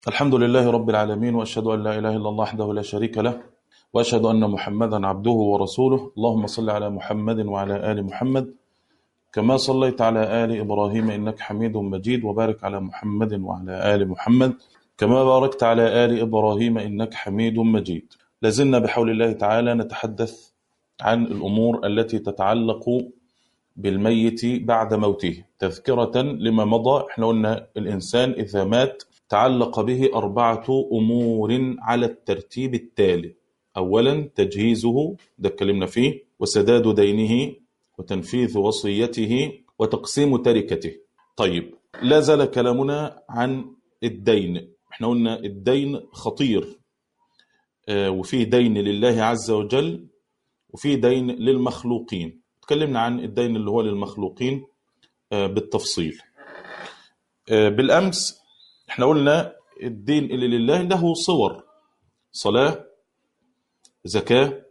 الحمد لله رب العالمين وأشهد أن لا إله إلا الله وحده لا شريك له وأشهد أن محمدا عبده ورسوله اللهم صل على محمد وعلى آل محمد كما صليت على آل إبراهيم إنك حميد مجيد وبارك على محمد وعلى آل محمد كما باركت على آل إبراهيم إنك حميد مجيد لازلنا بحول الله تعالى نتحدث عن الأمور التي تتعلق بالميت بعد موته تذكرة لما مضى احنا قلنا الإنسان إذا مات تعلق به أربعة أمور على الترتيب التالي أولا تجهيزه ده اتكلمنا فيه وسداد دينه وتنفيذ وصيته وتقسيم تركته طيب لا زال كلامنا عن الدين احنا قلنا الدين خطير آه، وفيه دين لله عز وجل وفيه دين للمخلوقين اتكلمنا عن الدين اللي هو للمخلوقين آه، بالتفصيل آه، بالأمس احنا قلنا الدين اللي لله له صور صلاة زكاة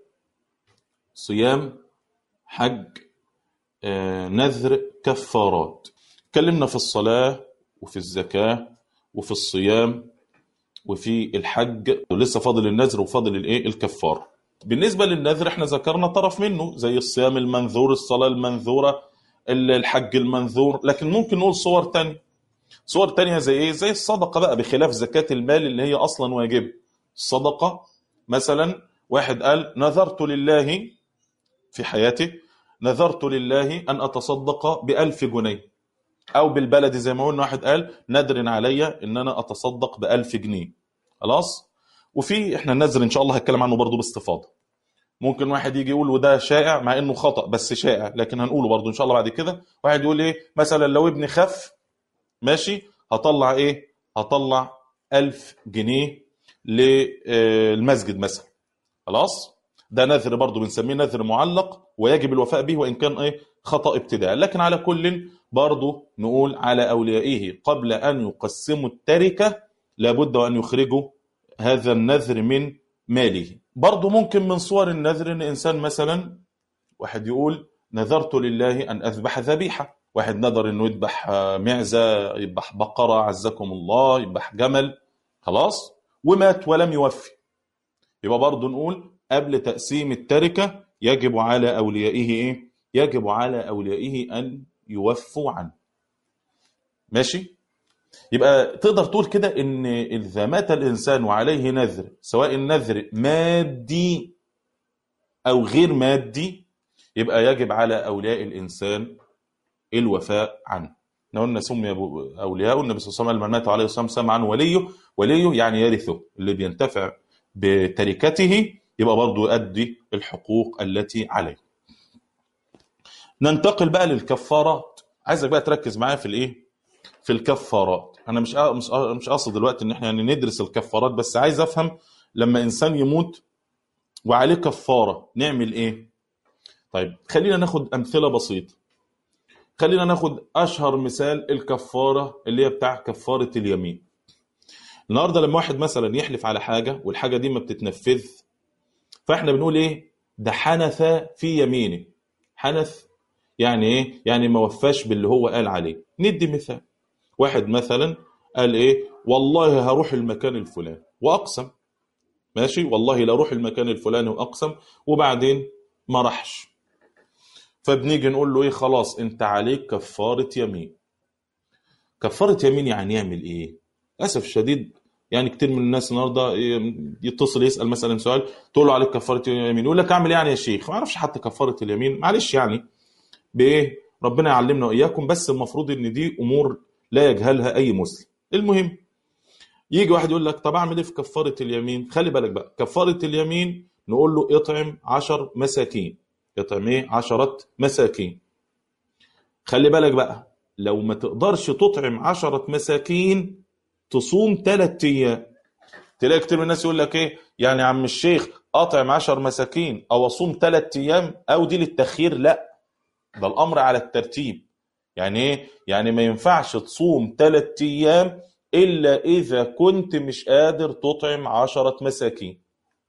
صيام حج آه، نذر كفارات اتكلمنا في الصلاة وفي الزكاة وفي الصيام وفي الحج ولسه فاضل النذر وفاضل الايه الكفار بالنسبة للنذر احنا ذكرنا طرف منه زي الصيام المنذور الصلاة المنذورة الحج المنذور لكن ممكن نقول صور تانية صور تانية زي ايه زي الصدقة بقى بخلاف زكاة المال اللي هي اصلا واجبة الصدقة مثلا واحد قال نذرت لله في حياته نذرت لله أن أتصدق بألف جنيه أو بالبلد زي ما قلنا واحد قال ندر علي إن أنا أتصدق بألف جنيه خلاص وفي إحنا النذر إن شاء الله هتكلم عنه برضو باستفاضة ممكن واحد يجي يقول وده شائع مع إنه خطأ بس شائع لكن هنقوله برضو إن شاء الله بعد كده واحد يقول إيه مثلا لو ابني خف ماشي هطلع إيه هطلع ألف جنيه للمسجد مثلا خلاص ده نذر برضه بنسميه نذر معلق ويجب الوفاء به وان كان ايه خطا ابتداء لكن على كل برضه نقول على اوليائه قبل ان يقسموا التركه لابد وان يخرجوا هذا النذر من ماله برضه ممكن من صور النذر ان انسان مثلا واحد يقول نذرت لله ان اذبح ذبيحه واحد نذر انه يذبح معزه يذبح بقره عزكم الله يذبح جمل خلاص ومات ولم يوفي يبقى برضه نقول قبل تقسيم التركة يجب على أوليائه إيه؟ يجب على أوليائه أن يوفوا عنه ماشي؟ يبقى تقدر تقول كده إن إذا مات الإنسان وعليه نذر سواء النذر مادي أو غير مادي يبقى يجب على أولياء الإنسان الوفاء عنه احنا قلنا سمي أولياء النبي صلى الله عليه وسلم من مات عليه الصلاة والسلام عنه وليه وليه يعني يرثه اللي بينتفع بتركته يبقى برضه يؤدي الحقوق التي عليه ننتقل بقى للكفارات عايزك بقى تركز معايا في الايه في الكفارات انا مش مش مش قاصد دلوقتي ان احنا يعني ندرس الكفارات بس عايز افهم لما انسان يموت وعليه كفاره نعمل ايه طيب خلينا ناخد امثله بسيطه خلينا ناخد اشهر مثال الكفاره اللي هي بتاع كفاره اليمين النهارده لما واحد مثلا يحلف على حاجه والحاجه دي ما بتتنفذ فاحنا بنقول ايه ده حنث في يمينه حنث يعني ايه يعني ما وفاش باللي هو قال عليه ندي مثال واحد مثلا قال ايه والله هروح المكان الفلاني واقسم ماشي والله لا اروح المكان الفلاني واقسم وبعدين ما راحش فبنيجي نقول له ايه خلاص انت عليك كفاره يمين كفاره يمين يعني يعمل ايه للاسف الشديد يعني كتير من الناس النهارده يتصل يسال مثلا سؤال تقول له عليك كفاره اليمين يقول لك اعمل ايه يعني يا شيخ ما اعرفش حتى كفاره اليمين معلش يعني بايه ربنا يعلمنا واياكم بس المفروض ان دي امور لا يجهلها اي مسلم المهم يجي واحد يقول لك طب اعمل ايه في كفاره اليمين خلي بالك بقى كفاره اليمين نقول له اطعم عشر مساكين اطعم ايه عشرة مساكين خلي بالك بقى لو ما تقدرش تطعم عشرة مساكين تصوم ثلاث ايام تلاقي كتير من الناس يقول لك ايه يعني يا عم الشيخ اطعم 10 مساكين او اصوم ثلاث ايام او دي للتخيير لا ده الامر على الترتيب يعني ايه يعني ما ينفعش تصوم ثلاث ايام الا اذا كنت مش قادر تطعم 10 مساكين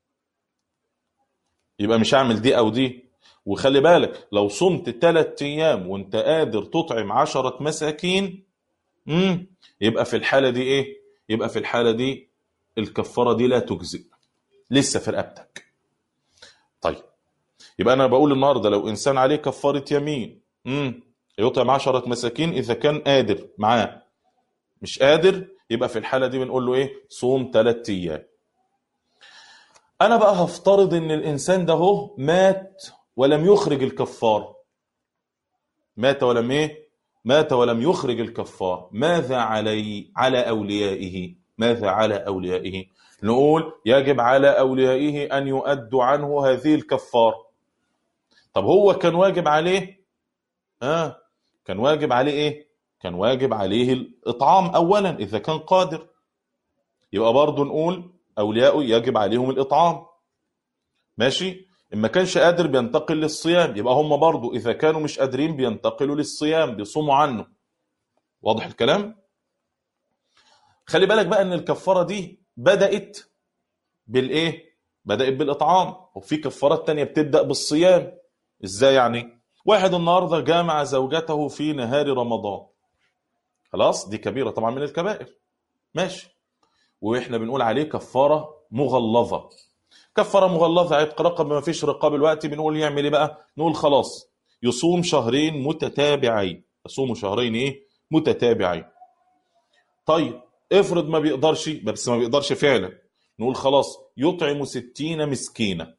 يبقى مش هعمل دي او دي وخلي بالك لو صمت ثلاث ايام وانت قادر تطعم 10 مساكين امم يبقى في الحاله دي ايه يبقى في الحالة دي الكفارة دي لا تجزئ لسه في رقبتك طيب يبقى أنا بقول النهاردة لو إنسان عليه كفارة يمين امم يطعم عشرة مساكين إذا كان قادر معاه مش قادر يبقى في الحالة دي بنقول له إيه صوم ثلاثة أيام أنا بقى هفترض إن الإنسان ده هو مات ولم يخرج الكفار مات ولم إيه مات ولم يخرج الكفار ماذا علي على أوليائه ماذا على أوليائه نقول يجب على أوليائه أن يؤدوا عنه هذه الكفار طب هو كان واجب عليه آه كان واجب عليه إيه كان واجب عليه الإطعام أولا إذا كان قادر يبقى برضه نقول أولياءه يجب عليهم الإطعام ماشي إن ما كانش قادر بينتقل للصيام يبقى هم برضه إذا كانوا مش قادرين بينتقلوا للصيام بيصوموا عنه واضح الكلام خلي بالك بقى ان الكفارة دي بدأت بالايه بدأت بالإطعام وفي كفارات تانية بتبدأ بالصيام ازاي يعني واحد النهاردة جامع زوجته في نهار رمضان خلاص دي كبيرة طبعا من الكبائر ماشي واحنا بنقول عليه كفارة مغلظة كفارة مغلظة عتق رقب ما فيش رقاب الوقت بنقول يعمل ايه بقى نقول خلاص يصوم شهرين متتابعين يصوم شهرين ايه متتابعين طيب افرض ما بيقدرش بس ما بيقدرش فعلا نقول خلاص يطعم ستين مسكينة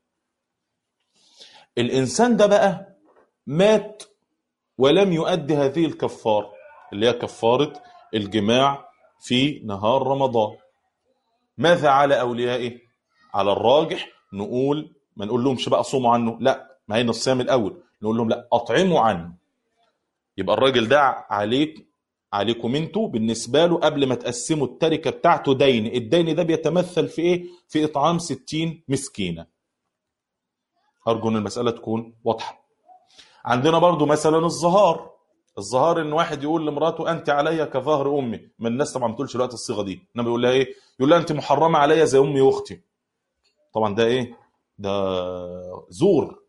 الإنسان ده بقى مات ولم يؤدي هذه الكفارة اللي هي كفارة الجماع في نهار رمضان ماذا على أوليائه على الراجح نقول ما نقول لهمش بقى صوموا عنه لا ما هي الصيام الأول نقول لهم لا أطعموا عنه يبقى الراجل ده عليك عليكم انتوا بالنسبة له قبل ما تقسموا التركة بتاعته دين الدين ده بيتمثل في ايه في اطعام ستين مسكينة ارجو ان المسألة تكون واضحة عندنا برضو مثلا الظهار الظهار ان واحد يقول لمراته انت عليا كظهر امي من الناس طبعا ما بتقولش الوقت الصيغه دي انما بيقول لها ايه يقول لها انت محرمه عليا زي امي واختي طبعا ده ايه ده زور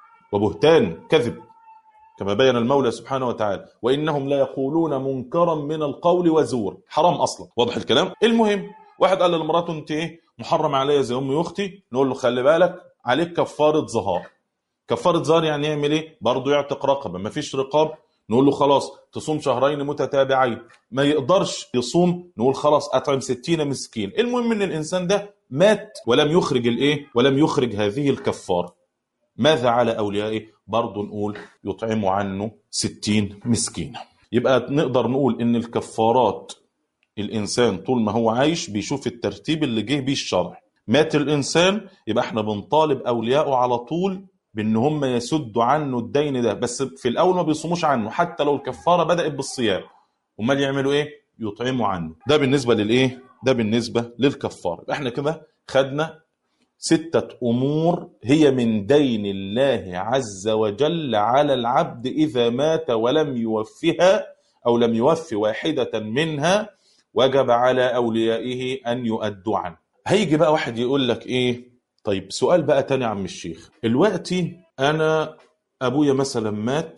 وبهتان كذب كما بين المولى سبحانه وتعالى وانهم لا يقولون منكرا من القول وزور حرام اصلا واضح الكلام المهم واحد قال لمراته انت ايه محرم عليا زي امي واختي نقول له خلي بالك عليك كفاره ظهار كفاره ظهار يعني يعمل ايه برضه يعتق رقبه ما فيش رقاب نقول له خلاص تصوم شهرين متتابعين ما يقدرش يصوم نقول خلاص اطعم ستين مسكين المهم ان الانسان ده مات ولم يخرج الايه ولم يخرج هذه الكفاره ماذا على اوليائه برضه نقول يطعموا عنه ستين مسكينه يبقى نقدر نقول ان الكفارات الانسان طول ما هو عايش بيشوف الترتيب اللي جه بيه الشرع مات الانسان يبقى احنا بنطالب اوليائه على طول بان هم يسدوا عنه الدين ده بس في الاول ما بيصوموش عنه حتى لو الكفاره بدات بالصيام امال يعملوا ايه يطعموا عنه ده بالنسبه للايه ده بالنسبه للكفاره احنا كده خدنا ستة أمور هي من دين الله عز وجل على العبد إذا مات ولم يوفها أو لم يوف واحدة منها وجب على أوليائه أن يؤدوا عنه هيجي بقى واحد يقول لك إيه طيب سؤال بقى تاني عم الشيخ دلوقتي أنا أبويا مثلا مات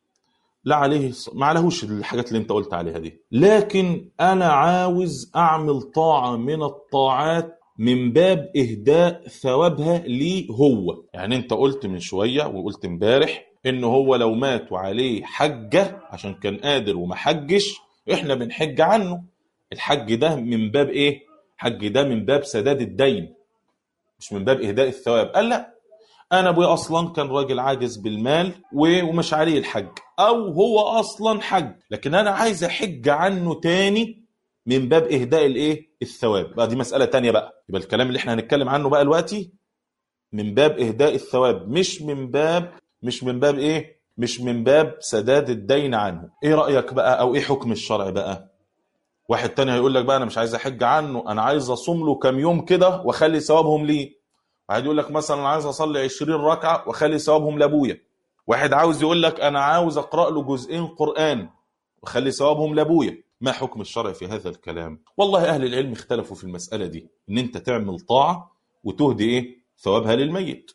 لا عليه ما عليهوش الحاجات اللي انت قلت عليها دي لكن انا عاوز اعمل طاعه من الطاعات من باب اهداء ثوابها لي هو يعني انت قلت من شويه وقلت امبارح ان هو لو مات وعليه حجه عشان كان قادر وما حجش احنا بنحج عنه الحج ده من باب ايه حج ده من باب سداد الدين مش من باب اهداء الثواب قال لا انا ابويا اصلا كان راجل عاجز بالمال ومش عليه الحج او هو اصلا حج لكن انا عايز احج عنه تاني من باب اهداء الايه الثواب بقى دي مساله تانية بقى يبقى الكلام اللي احنا هنتكلم عنه بقى دلوقتي من باب اهداء الثواب مش من باب مش من باب ايه مش من باب سداد الدين عنه ايه رايك بقى او ايه حكم الشرع بقى واحد تاني هيقول لك بقى انا مش عايز احج عنه انا عايز اصوم له كام يوم كده واخلي ثوابهم ليه واحد يقول لك مثلا انا عايز اصلي 20 ركعه واخلي ثوابهم لابويا واحد عاوز يقول لك انا عاوز اقرا له جزئين قران واخلي ثوابهم لابويا ما حكم الشرع في هذا الكلام والله اهل العلم اختلفوا في المساله دي ان انت تعمل طاعه وتهدي ايه ثوابها للميت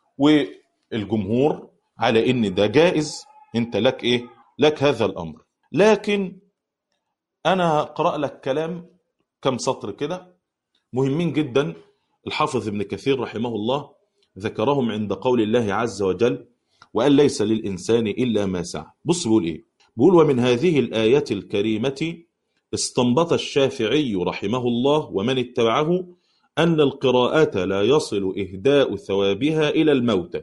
والجمهور على ان ده جائز انت لك ايه لك هذا الامر لكن انا هقرا لك كلام كم سطر كده مهمين جدا الحافظ ابن كثير رحمه الله ذكرهم عند قول الله عز وجل وأن ليس للإنسان إلا ما سعى بص بيقول إيه بيقول ومن هذه الآية الكريمة استنبط الشافعي رحمه الله ومن اتبعه أن القراءة لا يصل إهداء ثوابها إلى الموتى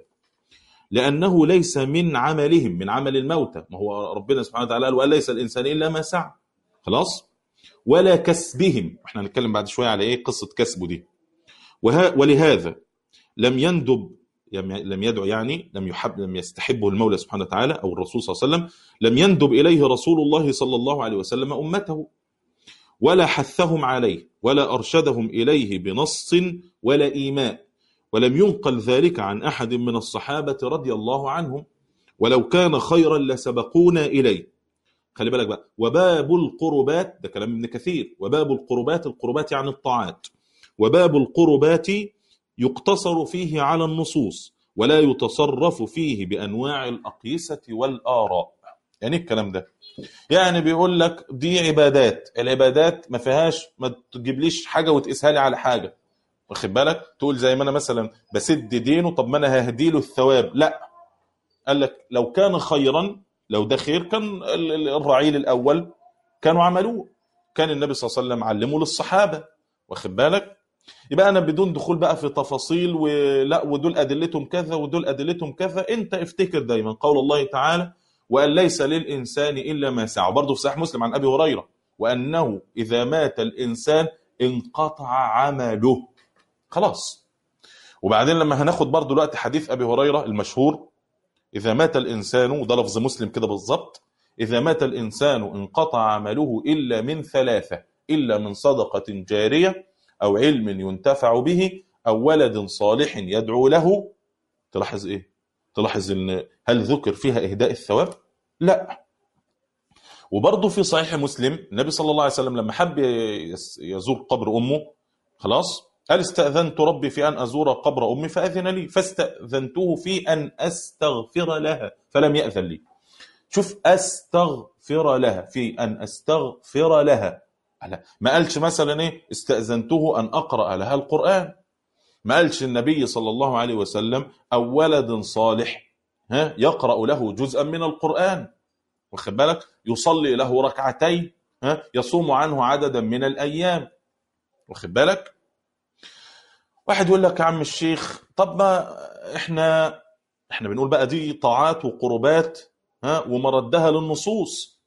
لأنه ليس من عملهم من عمل الموتى ما هو ربنا سبحانه وتعالى قال وأن ليس الإنسان إلا ما سعى خلاص ولا كسبهم احنا هنتكلم بعد شوية على إيه قصة كسبه دي وه... ولهذا لم يندب لم يدعو يعني لم يحب لم يستحبه المولى سبحانه وتعالى او الرسول صلى الله عليه وسلم لم يندب اليه رسول الله صلى الله عليه وسلم امته ولا حثهم عليه ولا ارشدهم اليه بنص ولا ايماء ولم ينقل ذلك عن احد من الصحابه رضي الله عنهم ولو كان خيرا لسبقونا اليه خلي بالك بقى وباب القربات ده كلام ابن كثير وباب القربات القربات يعني الطاعات وباب القربات يقتصر فيه على النصوص ولا يتصرف فيه بانواع الاقيسه والاراء يعني الكلام ده يعني بيقول لك دي عبادات العبادات ما فيهاش ما تجيبليش حاجه وتقيسها لي على حاجه واخد بالك تقول زي ما انا مثلا بسد دينه طب ما انا ههدي له الثواب لا قال لك لو كان خيرا لو ده خير كان الرعيل الاول كانوا عملوه كان النبي صلى الله عليه وسلم علمه للصحابه واخد بالك يبقى انا بدون دخول بقى في تفاصيل ولا ودول ادلتهم كذا ودول ادلتهم كذا انت افتكر دايما قول الله تعالى وان ليس للانسان الا ما سعى وبرضه في صحيح مسلم عن ابي هريره وانه اذا مات الانسان انقطع عمله خلاص وبعدين لما هناخد برضه دلوقتي حديث ابي هريره المشهور اذا مات الانسان وده لفظ مسلم كده بالظبط اذا مات الانسان انقطع عمله الا من ثلاثه الا من صدقه جاريه أو علم ينتفع به أو ولد صالح يدعو له تلاحظ إيه؟ تلاحظ إن هل ذكر فيها إهداء الثواب؟ لا وبرضه في صحيح مسلم النبي صلى الله عليه وسلم لما حب يزور قبر أمه خلاص قال استأذنت ربي في أن أزور قبر أمي فأذن لي فاستأذنته في أن أستغفر لها فلم يأذن لي شوف أستغفر لها في أن أستغفر لها ما قالش مثلا ايه استأذنته أن أقرأ لها القرآن ما قالش النبي صلى الله عليه وسلم أو ولد صالح ها يقرأ له جزءا من القرآن واخد بالك يصلي له ركعتين ها يصوم عنه عددا من الأيام واخد بالك واحد يقول لك يا عم الشيخ طب ما احنا احنا بنقول بقى دي طاعات وقربات ها ومردها للنصوص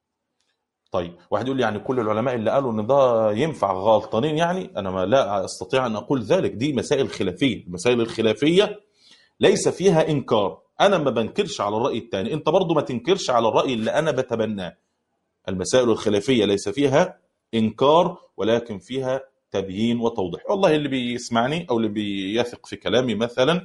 طيب واحد يقول لي يعني كل العلماء اللي قالوا ان ده ينفع غلطانين يعني انا ما لا استطيع ان اقول ذلك دي مسائل خلافيه المسائل الخلافيه ليس فيها انكار انا ما بنكرش على الراي الثاني انت برضو ما تنكرش على الراي اللي انا بتبناه المسائل الخلافيه ليس فيها انكار ولكن فيها تبيين وتوضيح والله اللي بيسمعني او اللي بيثق في كلامي مثلا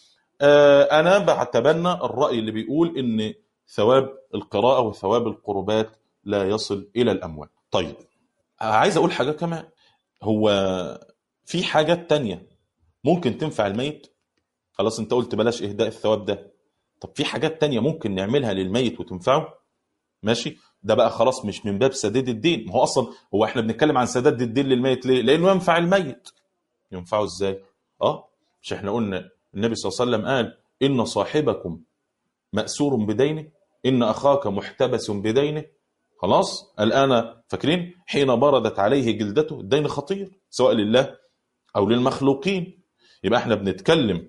انا بتبنى الراي اللي بيقول ان ثواب القراءه وثواب القربات لا يصل إلى الأموال طيب عايز أقول حاجة كمان هو في حاجات تانية ممكن تنفع الميت خلاص انت قلت بلاش إهداء الثواب ده طب في حاجات تانية ممكن نعملها للميت وتنفعه ماشي ده بقى خلاص مش من باب سداد الدين ما هو أصلا هو احنا بنتكلم عن سداد الدين للميت ليه لأنه ينفع الميت ينفعه ازاي اه مش احنا قلنا النبي صلى الله عليه وسلم قال إن صاحبكم مأسور بدينه إن أخاك محتبس بدينه خلاص الآن فاكرين حين بردت عليه جلدته الدين خطير سواء لله أو للمخلوقين يبقى احنا بنتكلم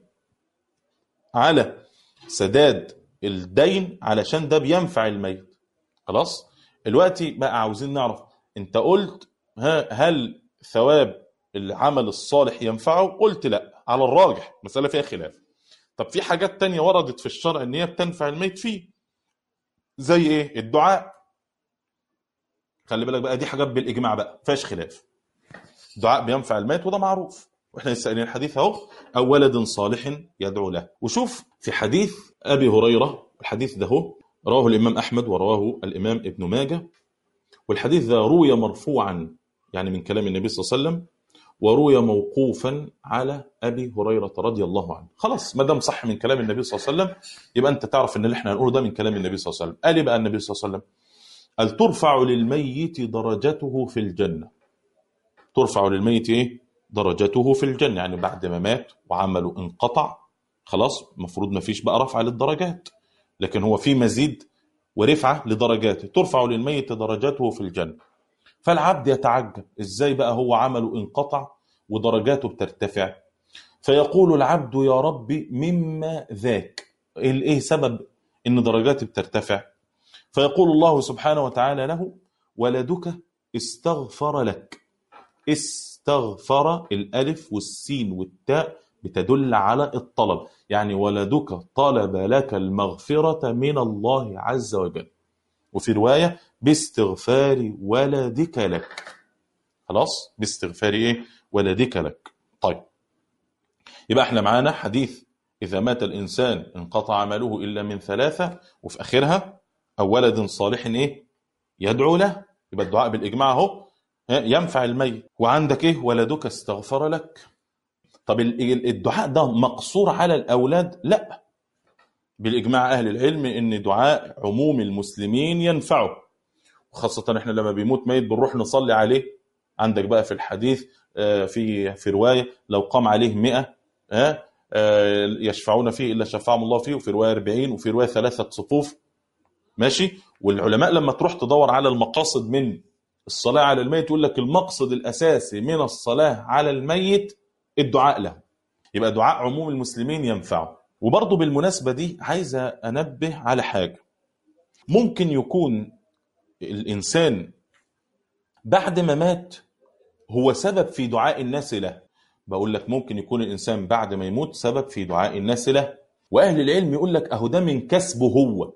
على سداد الدين علشان ده بينفع الميت خلاص دلوقتي بقى عاوزين نعرف انت قلت ها هل ثواب العمل الصالح ينفعه قلت لا على الراجح مسألة فيها خلاف طب في حاجات تانية وردت في الشرع ان هي بتنفع الميت فيه زي ايه الدعاء خلي بالك بقى دي حاجات بالاجماع بقى فيهاش خلاف دعاء بينفع الميت وده معروف واحنا لسه قايلين الحديث اهو او ولد صالح يدعو له وشوف في حديث ابي هريره الحديث ده هو رواه الامام احمد ورواه الامام ابن ماجه والحديث ده روي مرفوعا يعني من كلام النبي صلى الله عليه وسلم وروي موقوفا على ابي هريره رضي الله عنه خلاص ما دام صح من كلام النبي صلى الله عليه وسلم يبقى انت تعرف ان اللي احنا هنقوله ده من كلام النبي صلى الله عليه وسلم قال بقى النبي صلى الله عليه وسلم قال ترفع للميت درجته في الجنة ترفع للميت ايه درجته في الجنه يعني بعد ما مات وعمله انقطع خلاص المفروض ما فيش بقى رفع للدرجات لكن هو في مزيد ورفعه لدرجاته ترفع للميت درجاته في الجنه فالعبد يتعجب ازاي بقى هو عمله انقطع ودرجاته بترتفع فيقول العبد يا ربي مما ذاك ايه سبب ان درجاتي بترتفع فيقول الله سبحانه وتعالى له ولدك استغفر لك استغفر الالف والسين والتاء بتدل على الطلب يعني ولدك طلب لك المغفرة من الله عز وجل وفي رواية باستغفار ولدك لك خلاص باستغفار ايه ولدك لك طيب يبقى احنا معانا حديث إذا مات الإنسان انقطع عمله إلا من ثلاثة وفي آخرها أو ولد صالح إيه يدعو له يبقى الدعاء بالإجماع أهو ينفع الميت وعندك إيه ولدك استغفر لك طب الدعاء ده مقصور على الأولاد لا بالإجماع أهل العلم إن دعاء عموم المسلمين ينفعه وخاصة إحنا لما بيموت ميت بنروح نصلي عليه عندك بقى في الحديث في في رواية لو قام عليه 100 يشفعون فيه إلا شفعهم الله فيه وفي رواية 40 وفي رواية ثلاثة صفوف ماشي والعلماء لما تروح تدور على المقاصد من الصلاة على الميت يقول لك المقصد الأساسي من الصلاة على الميت الدعاء له يبقى دعاء عموم المسلمين ينفعه وبرضه بالمناسبة دي عايزة أنبه على حاجة ممكن يكون الإنسان بعد ما مات هو سبب في دعاء الناس له بقول لك ممكن يكون الإنسان بعد ما يموت سبب في دعاء الناس له وأهل العلم يقول لك أهو ده من كسبه هو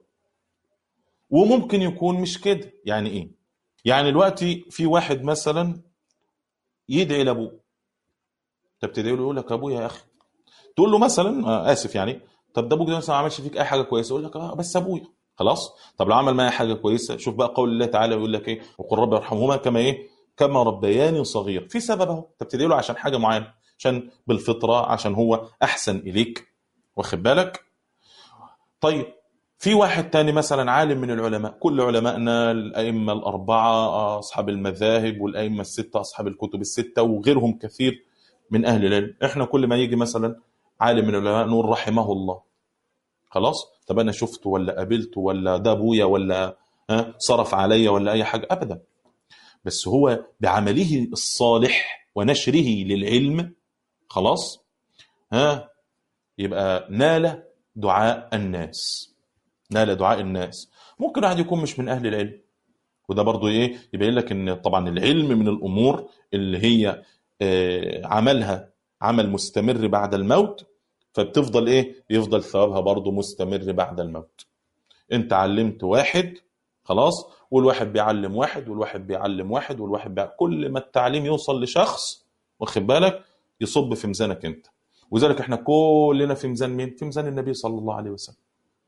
وممكن يكون مش كده يعني إيه يعني دلوقتي في واحد مثلا يدعي لأبوه طب تدعي له يقول لك أبويا يا أخي تقول له مثلا آه آسف يعني طب ده أبوك ده مثلا ما عملش فيك أي حاجة كويسة يقول لك آه بس أبويا خلاص طب لو عمل معايا حاجة كويسة شوف بقى قول الله تعالى يقول لك إيه وقل رب ارحمهما كما إيه كما ربياني صغير في سبب اهو انت بتدعي له عشان حاجه معينه عشان بالفطره عشان هو احسن اليك واخد بالك طيب في واحد تاني مثلا عالم من العلماء كل علمائنا الائمه الاربعه اصحاب المذاهب والائمه السته اصحاب الكتب السته وغيرهم كثير من اهل العلم احنا كل ما يجي مثلا عالم من العلماء نقول رحمه الله خلاص طب انا شفته ولا قابلته ولا ده ابويا ولا صرف عليا ولا اي حاجه ابدا بس هو بعمله الصالح ونشره للعلم خلاص ها يبقى نال دعاء الناس نال دعاء الناس ممكن واحد يكون مش من اهل العلم وده برضو ايه يبين لك ان طبعا العلم من الامور اللي هي آه عملها عمل مستمر بعد الموت فبتفضل ايه يفضل ثوابها برضو مستمر بعد الموت انت علمت واحد خلاص والواحد بيعلم واحد والواحد بيعلم واحد والواحد بيعلم كل ما التعليم يوصل لشخص واخد بالك يصب في ميزانك انت وذلك احنا كلنا في ميزان مين في ميزان النبي صلى الله عليه وسلم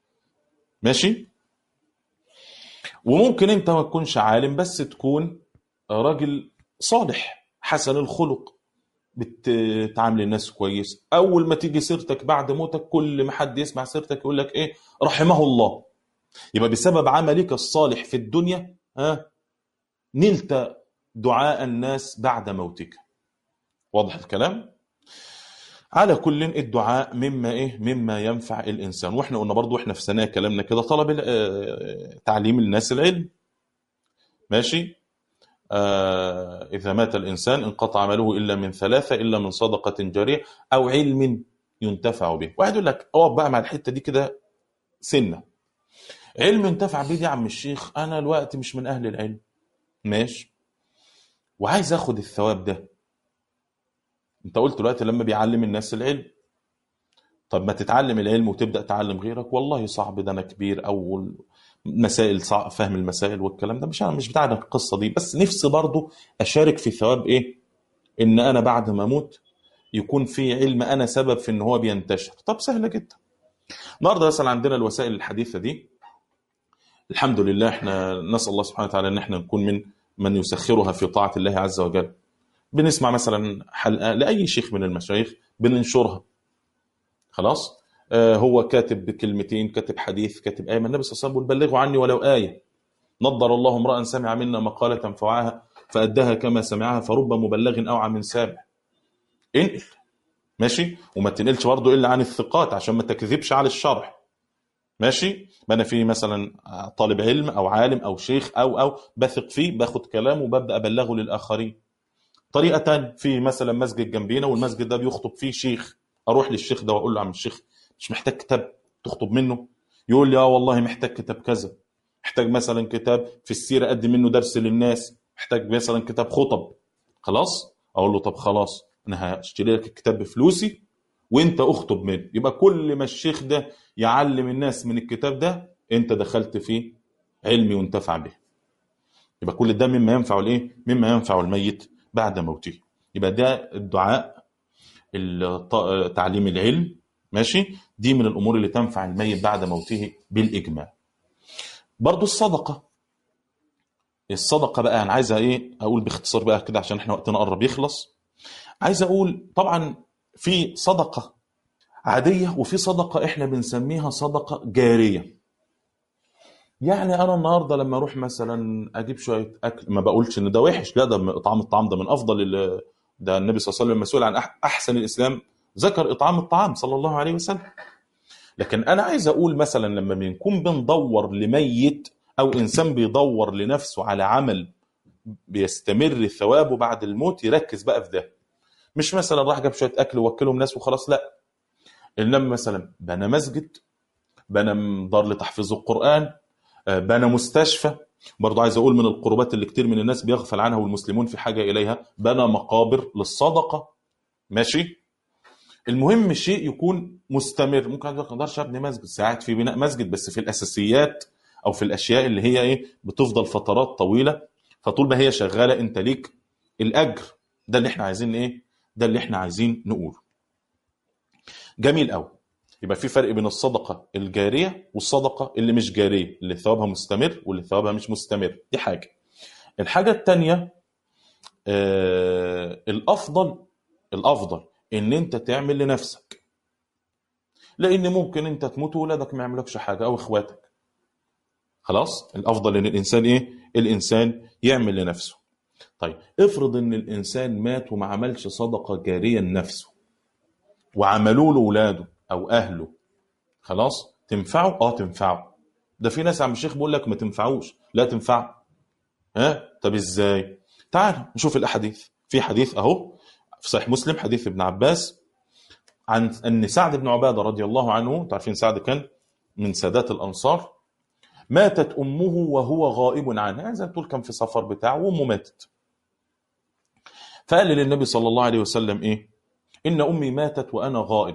ماشي وممكن انت ما تكونش عالم بس تكون راجل صالح حسن الخلق بتعامل الناس كويس اول ما تيجي سيرتك بعد موتك كل ما حد يسمع سيرتك يقول لك ايه رحمه الله يبقى بسبب عملك الصالح في الدنيا ها نلت دعاء الناس بعد موتك واضح الكلام على كل الدعاء مما ايه مما ينفع الانسان واحنا قلنا برضو احنا في سنه كلامنا كده طلب تعليم الناس العلم ماشي آه اذا مات الانسان انقطع عمله الا من ثلاثه الا من صدقه جاريه او علم ينتفع به واحد يقول لك اقف بقى مع الحته دي كده سنه علم ينتفع بيه دي يا عم الشيخ انا الوقت مش من اهل العلم ماشي وعايز اخد الثواب ده انت قلت دلوقتي لما بيعلم الناس العلم طب ما تتعلم العلم وتبدا تعلم غيرك والله صعب ده انا كبير او مسائل صعب فهم المسائل والكلام ده مش انا مش بتاعنا القصه دي بس نفسي برضو اشارك في ثواب ايه ان انا بعد ما اموت يكون في علم انا سبب في ان هو بينتشر طب سهله جدا النهارده مثلا عندنا الوسائل الحديثه دي الحمد لله احنا نسال الله سبحانه وتعالى ان احنا نكون من من يسخرها في طاعه الله عز وجل بنسمع مثلا حلقه لاي شيخ من المشايخ بننشرها خلاص آه هو كاتب بكلمتين كاتب حديث كاتب ايه النبي صلى الله عليه وسلم بلغوا عني ولو ايه نضر الله امرا سمع منا مقاله فوعاها فأداها كما سمعها فرب مبلغ أوعى من سامع انقل ماشي وما تنقلش برضه إلا عن الثقات عشان ما تكذبش على الشرح ماشي ما انا في مثلا طالب علم او عالم او شيخ او او بثق فيه باخد كلامه وببدا ابلغه للاخرين طريقه تانية في مثلا مسجد جنبينا والمسجد ده بيخطب فيه شيخ اروح للشيخ ده واقول له عم الشيخ مش محتاج كتاب تخطب منه يقول لي اه والله محتاج كتاب كذا محتاج مثلا كتاب في السيره اقدم منه درس للناس محتاج مثلا كتاب خطب خلاص اقول له طب خلاص انا هشتري لك الكتاب بفلوسي وانت اخطب منه يبقى كل ما الشيخ ده يعلم الناس من الكتاب ده انت دخلت في علمي وانتفع به يبقى كل ده مما ينفع الايه مما ينفع الميت بعد موته يبقى ده الدعاء الط- تعليم العلم ماشي دي من الامور اللي تنفع الميت بعد موته بالاجماع برضو الصدقه الصدقه بقى انا عايزه ايه اقول باختصار بقى كده عشان احنا وقتنا قرب يخلص عايز اقول طبعا في صدقه عاديه وفي صدقه احنا بنسميها صدقه جاريه يعني انا النهارده لما اروح مثلا اجيب شويه اكل ما بقولش ان ده وحش لا ده من- اطعام الطعام ده من افضل ال- ده النبي صلى الله عليه وسلم مسؤول عن أح- احسن الاسلام ذكر اطعام الطعام صلى الله عليه وسلم لكن انا عايز اقول مثلا لما بنكون بندور لميت او انسان بيدور لنفسه على عمل بيستمر ثوابه بعد الموت يركز بقى في ده مش مثلا راح جاب شويه اكل ووكلهم ناس وخلاص لا انما مثلا بنى مسجد بنى دار لتحفيظ القران آه، بنى مستشفى برضه عايز اقول من القربات اللي كتير من الناس بيغفل عنها والمسلمون في حاجه اليها بنى مقابر للصدقه ماشي المهم شيء يكون مستمر ممكن عندك ما اقدرش ابني مسجد ساعات في بناء مسجد بس في الاساسيات او في الاشياء اللي هي ايه بتفضل فترات طويله فطول ما هي شغاله انت ليك الاجر ده اللي احنا عايزين ايه ده اللي احنا عايزين نقوله جميل قوي يبقى في فرق بين الصدقه الجاريه والصدقه اللي مش جاريه اللي ثوابها مستمر واللي ثوابها مش مستمر دي حاجه الحاجه الثانيه آه الافضل الافضل ان انت تعمل لنفسك لان ممكن انت تموت وولادك ما يعملكش حاجه او اخواتك خلاص الافضل ان الانسان ايه الانسان يعمل لنفسه طيب افرض ان الانسان مات وما عملش صدقه جاريه لنفسه وعملوا له اولاده او اهله خلاص تنفعه اه تنفعه ده في ناس عم الشيخ بيقول لك ما تنفعوش لا تنفع ها طب ازاي تعال نشوف الاحاديث في حديث اهو في صحيح مسلم حديث ابن عباس عن ان سعد بن عباده رضي الله عنه تعرفين سعد كان من سادات الانصار ماتت امه وهو غائب عنها يعني زي ما تقول كان في سفر بتاعه وامه ماتت فقال للنبي صلى الله عليه وسلم ايه ان امي ماتت وانا غائب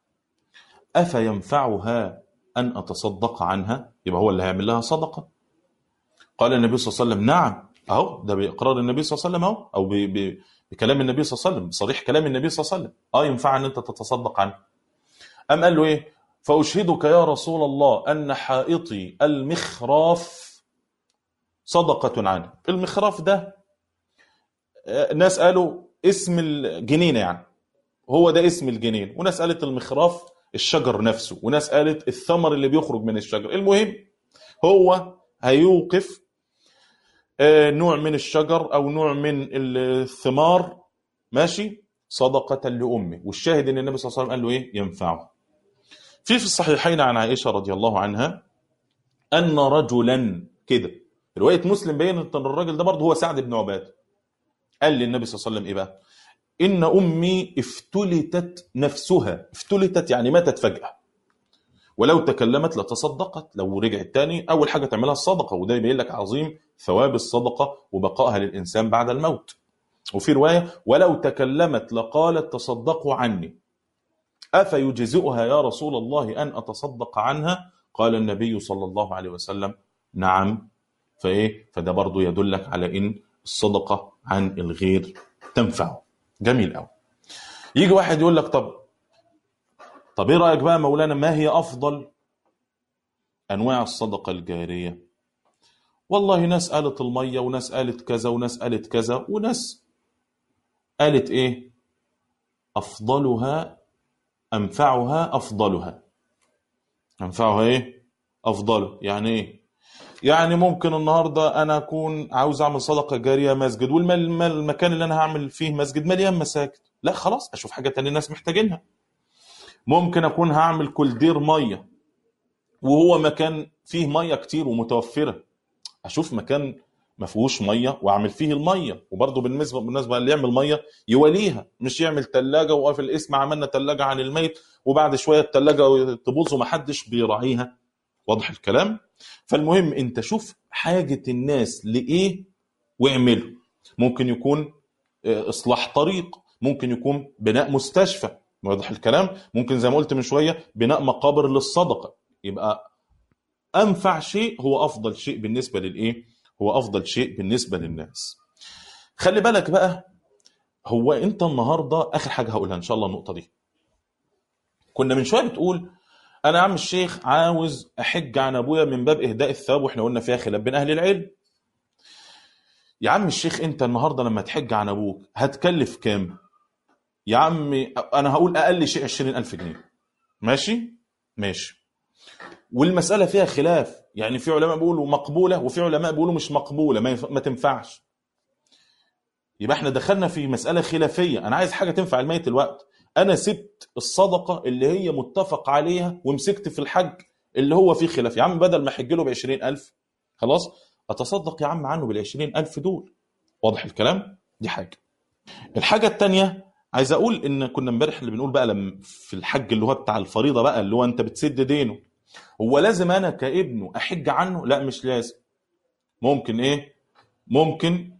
افينفعها ان اتصدق عنها يبقى هو اللي هيعمل لها صدقه قال النبي صلى الله عليه وسلم نعم اهو ده باقرار النبي صلى الله عليه وسلم اهو او ب- ب- بكلام النبي صلى الله عليه وسلم بصريح كلام النبي صلى الله عليه وسلم اه ينفع ان انت تتصدق عنه ام قال له ايه فاشهدك يا رسول الله ان حائطي المخراف صدقه عنه المخراف ده آه، ناس قالوا اسم الجنينه يعني هو ده اسم الجنين وناس قالت المخراف الشجر نفسه وناس قالت الثمر اللي بيخرج من الشجر المهم هو هيوقف آه، نوع من الشجر او نوع من الثمار ماشي صدقة لأمه والشاهد ان النبي صلى الله عليه وسلم قال له ايه ينفعه في في الصحيحين عن عائشة رضي الله عنها ان رجلا كده رواية مسلم بينت ان الراجل ده برضه هو سعد بن عبادة قال للنبي صلى الله عليه وسلم ايه بقى ان امي افتلتت نفسها افتلتت يعني ماتت فجأة ولو تكلمت لتصدقت لو رجعت تاني اول حاجه تعملها الصدقه وده يبين لك عظيم ثواب الصدقه وبقائها للانسان بعد الموت وفي روايه ولو تكلمت لقالت تصدقوا عني افيجزئها يا رسول الله ان اتصدق عنها قال النبي صلى الله عليه وسلم نعم فايه فده برضو يدلك على ان الصدقه عن الغير تنفعه جميل قوي يجي واحد يقول لك طب طب ايه رايك بقى مولانا ما هي افضل انواع الصدقه الجاريه والله ناس قالت الميه وناس قالت كذا وناس قالت كذا وناس قالت ايه افضلها انفعها افضلها انفعها ايه افضل يعني ايه يعني ممكن النهارده انا اكون عاوز اعمل صدقه جاريه مسجد والمكان اللي انا هعمل فيه مسجد مليان مساجد لا خلاص اشوف حاجه تانية الناس محتاجينها ممكن اكون هعمل كولدير ميه وهو مكان فيه ميه كتير ومتوفره اشوف مكان ما فيهوش ميه واعمل فيه الميه وبرضه بالنسبه بالنسبه اللي يعمل ميه يوليها مش يعمل ثلاجه وفي الاسم عملنا ثلاجه عن الميت وبعد شويه الثلاجه تبوظ ومحدش بيراعيها واضح الكلام فالمهم انت شوف حاجه الناس لايه واعمله ممكن يكون اصلاح طريق ممكن يكون بناء مستشفى واضح الكلام ممكن زي ما قلت من شويه بناء مقابر للصدقه يبقى انفع شيء هو افضل شيء بالنسبه للايه هو افضل شيء بالنسبه للناس خلي بالك بقى هو انت النهارده اخر حاجه هقولها ان شاء الله النقطه دي كنا من شويه بتقول انا يا عم الشيخ عاوز احج عن ابويا من باب اهداء الثواب واحنا قلنا فيها خلاف بين اهل العلم يا عم الشيخ انت النهارده لما تحج عن ابوك هتكلف كام يا عم انا هقول اقل شيء 20000 جنيه ماشي ماشي والمساله فيها خلاف يعني في علماء بيقولوا مقبوله وفي علماء بيقولوا مش مقبوله ما, ما تنفعش يبقى احنا دخلنا في مساله خلافيه انا عايز حاجه تنفع الميت الوقت انا سبت الصدقه اللي هي متفق عليها ومسكت في الحج اللي هو فيه خلاف يا عم بدل ما احج له ب 20000 خلاص اتصدق يا عم عنه بال 20000 دول واضح الكلام دي حاجه الحاجه الثانيه عايز اقول ان كنا امبارح اللي بنقول بقى لما في الحج اللي هو بتاع الفريضه بقى اللي هو انت بتسد دينه هو لازم انا كابنه احج عنه لا مش لازم ممكن ايه ممكن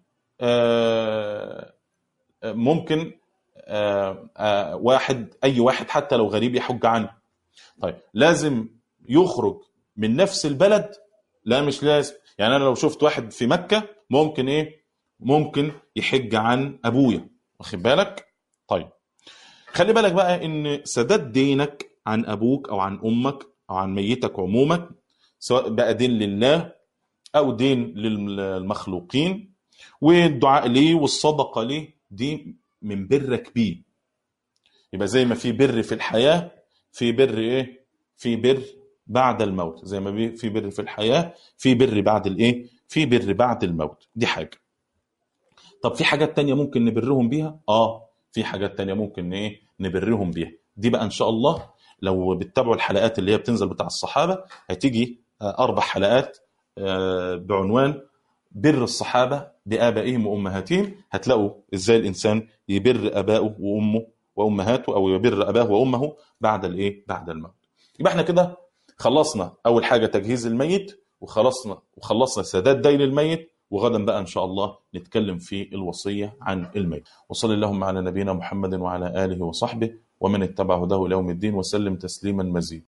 آه ممكن آه آه واحد اي واحد حتى لو غريب يحج عنه طيب لازم يخرج من نفس البلد لا مش لازم يعني انا لو شفت واحد في مكه ممكن ايه ممكن يحج عن ابويا واخد بالك طيب خلي بالك بقى ان سداد دينك عن ابوك او عن امك او عن ميتك عموما سواء بقى دين لله او دين للمخلوقين والدعاء ليه والصدقه ليه دي من برك بيه يبقى زي ما في بر في الحياه في بر ايه في بر بعد الموت زي ما في بر في الحياه في بر بعد الايه في بر بعد الموت دي حاجه طب في حاجات تانية ممكن نبرهم بيها اه في حاجات تانية ممكن ايه نبرهم بيها دي بقى ان شاء الله لو بتتابعوا الحلقات اللي هي بتنزل بتاع الصحابه هتيجي اربع حلقات بعنوان بر الصحابه بابائهم وامهاتهم هتلاقوا ازاي الانسان يبر ابائه وامه وامهاته او يبر اباه وامه بعد الايه بعد الموت يبقى احنا كده خلصنا اول حاجه تجهيز الميت وخلصنا وخلصنا سداد دين الميت وغدا بقى ان شاء الله نتكلم في الوصيه عن الميت وصلى اللهم على نبينا محمد وعلى اله وصحبه ومن اتبع هداه الى يوم الدين وسلم تسليما مزيدا